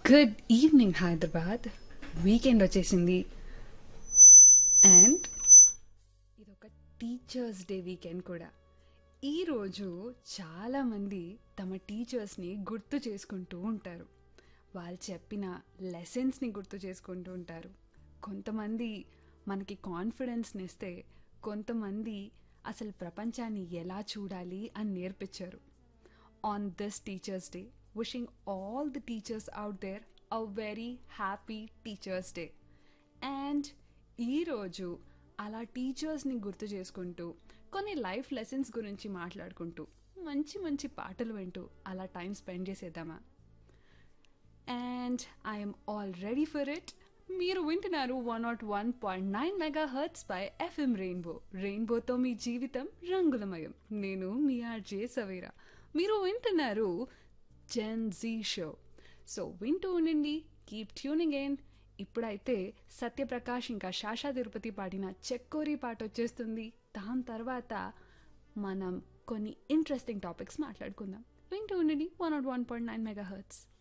good evening Hyderabad weekend వచ్చేసింది and ఇదొక teachers day weekend కూడా ఈరోజు చాలామంది తమ టీచర్స్ని గుర్తు చేసుకుంటూ ఉంటారు వాళ్ళు చెప్పిన లెసన్స్ని గుర్తు చేసుకుంటూ ఉంటారు కొంతమంది మనకి కాన్ఫిడెన్స్ని ఇస్తే కొంతమంది అసలు ప్రపంచాన్ని ఎలా చూడాలి అని నేర్పించారు on this teachers day wishing all the teachers out there a very happy teachers day and ఈరోజు అలా టీచర్స్ని గుర్తు చేసుకుంటూ కొన్ని లైఫ్ లెసన్స్ గురించి మాట్లాడుకుంటూ మంచి మంచి పాటలు వింటూ అలా టైం స్పెండ్ చేసేద్దామా and I'm all ready for it మీరు వింటున్నారు one naught one point nine mega hertz by FM rainbow రెయిన్బోతో మీ జీవితం రంగులమయం నేను మీ ఆర్జే సవేరా మీరు వింటున్నారు జెన్ జీ షో సో వింటూ ఉండండి కీప్ ట్యూనింగ్ ఇన్ ఇప్పుడైతే సత్యప్రకాష్ ఇంకా శాషా తిరుపతి పాడిన చెక్కోరి పాట వచ్చేస్తుంది దాని తర్వాత మనం కొన్ని ఇంట్రెస్టింగ్ టాపిక్స్ మాట్లాడుకుందాం వింటూ ఉండండి one naught one point nine mega hurts